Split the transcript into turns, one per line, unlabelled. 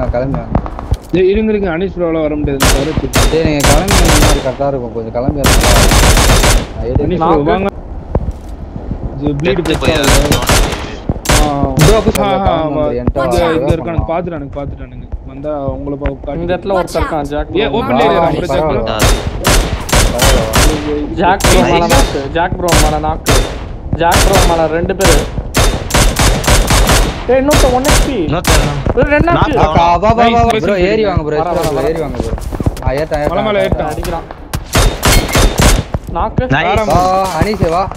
வாங்க கிளம்பி வாங்க
டேய், இருங்க இருங்க அனிஸ் ப்ரோல வர முடியாது நான் வர வச்சிருக்கேன்.
டேய் நீங்க கிளம்பி வந்தீங்கன்னா அது கரெக்டா இருக்கும் கொஞ்சம் கிளம்பி வரீங்களா? நான் எடுத்து-
அனிஸ் ப்ரோ வாங்க இது ப்ளீட்
எடுத்து போய்
பேச
Bro, push
ஆ,
பண்ணல,
ஆ,
down
வா.
வந்து enter
இங்க
ஆக
இங்க
தான்
இருக்கானுங்க
பண்ணலாம்.
பாத்துட்டானுங்க பாத்துட்டானுங்க வந்தா உங்களை பா-
இந்த
காட்டி
இடத்துல ஒருத்தர் இருக்கான் ஜாக்
ஏ
bro.
ஓபன்
வா,
ஏரியா
வா,
நம்ம
பரவாயில்ல.
ஜாக்
பரவாயில்ல.
ஜாக் ப்ரோ மேல நாக்கு ஜாக் ப்ரோ மேல நாக்கு ஜாக் ப்ரோ மேல ரெண்டு பேரு ஏய் இன்னொருத்த ஒன் ஹெச்பி
இன்னொருத்தர்
ரெண்டு ஆச்சு
knock
அக்கா, வா, வா, வா, வா.
Nice,
bro,
nice,
ஏறி வாங்க bro,
வர, வர, வர.
ஏறி வாங்க bro. ஆ, ஏறிட்டேன்,
மலை மேல
ஏறிட்டேன்,
ஏறிட்டேன்.
அடிக்கிறான் நாக்கு
Nice.
வா, வா, அனீஸ் வா